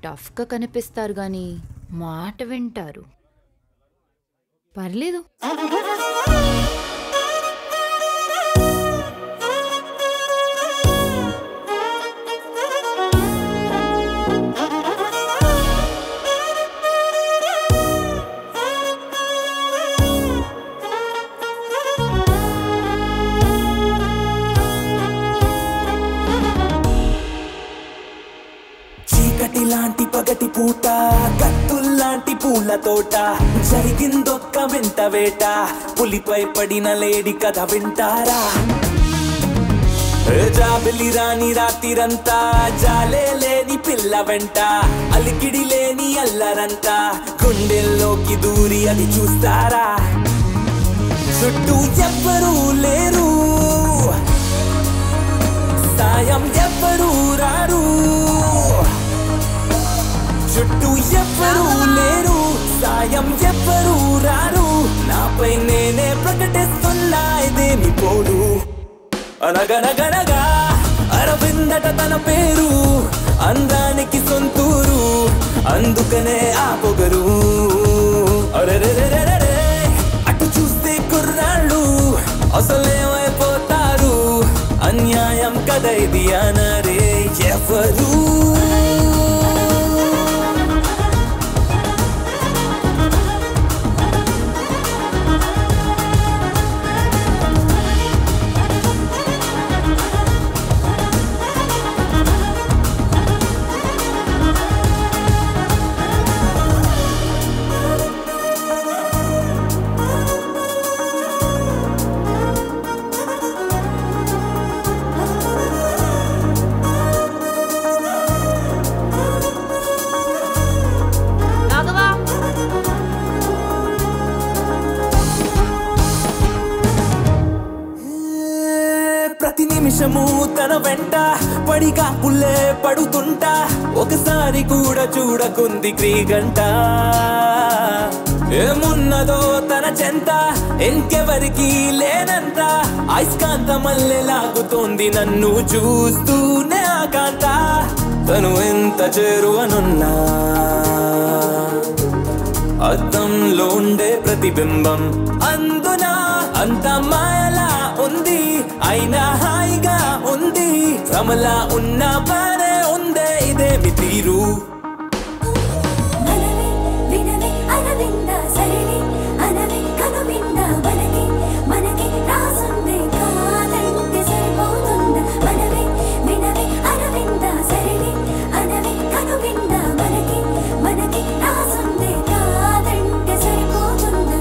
టఫ్గా కనిపిస్తారు గాని మాట వింటారు పర్లేదు చీకటి లాంటి పగటి పూట కత్తుల్లాంటి పూల తోట జరిగిందొక్క వింత వేట పులిపై పడిన లేడి కథ వింటారా ఏ జాబిలి రాని రాత్రిరంతా జాలే లేని పిల్ల వెంట అలికిడి లేని అల్లరంతా గుండెల్లోకి దూరి అది చూస్తారా చుట్టూ ఎవ్వరూ లేరు సాయం ఎవ్వరూ రారు చుట్టూ ఎవ్వరూ లేరు సాయం ఎవ్వరూ రారు నాపై నేనే ప్రకటిస్తున్నా ఇదేమి పోడు అనగనగనగా అరవిందట తన పేరు అందానికి సొంతూరు అందుకనే ఆ పొగరు అరెరెరెరెరెరే, అటు చూస్తే కుర్రాళ్ళు అసలేమైపోతారు అన్యాయం కదా ఇది అనరే ఎవరు రాఘవా ప్రతి నిమిషము తన వెంట పడిగా పుల్లే పడుతుంటా ఒకసారి కూడా చూడకుంది క్రీగంట ఏమున్నదో తన చెంత ఇంకెవరికి లేనంత అయస్కాంత మల్లె లాగుతోంది నన్ను చూస్తూనే ఆకాంత తను ఎంత చేరువనున్నా అద్దంలో ఉండే ప్రతిబింబం అందున అంత మాయలా ఉంది అయినా హాయిగా ఉంది సమలా ఉన్న బానే ఉందే ఇదేమి తీరు మనవే వినవే అరవింద సరిని అనవే కనువింద మనకి మనకి రాసుంది కాదంటే సరిపోతుంద మనవే వినవే అరవింద సరిని అనవే కనువింద మనకి మనకి రాసుంది కాదంటే సరిపోతుందా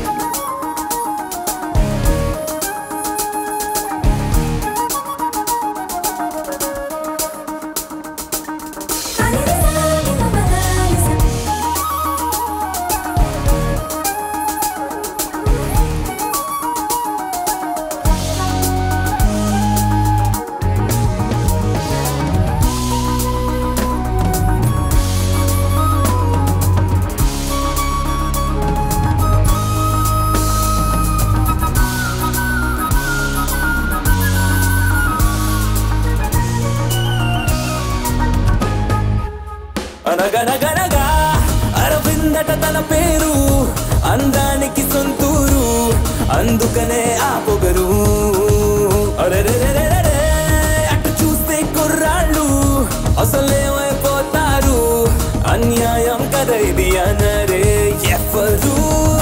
అనగనగనగా అరవిందట తన పేరు అందానికి సొంతూరు అందుకనే ఆ పొగరు అరెరెరెరెరెరే, అటు చూస్తే కుర్రాళ్ళు అసలేమైపోతారు అన్యాయం కదా ఇది అనరే ఎవరు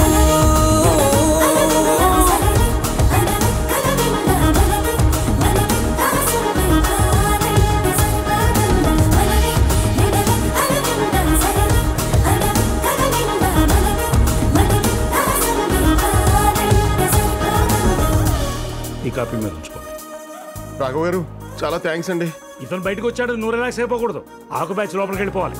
ఈ కాపీ మీరు ఉంచుకోండి రాఘవ్ గారు చాలా థ్యాంక్స్ అండి ఇతను బయటకు వచ్చాడు నువ్వు రిలాక్స్ అయిపోకూడదు ఆకు బ్యాచ్ లోపలికి వెళ్ళిపోవాలి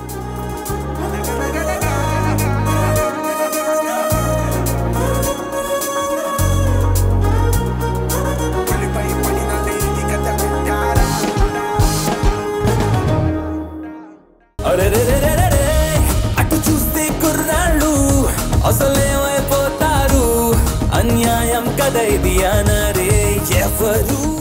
అరెరెరెరెరెరే, అటు చూస్తే కుర్రాళ్ళు అసలేమైపోతారు అన్యాయం కదా ఇది అనరే ఎవరు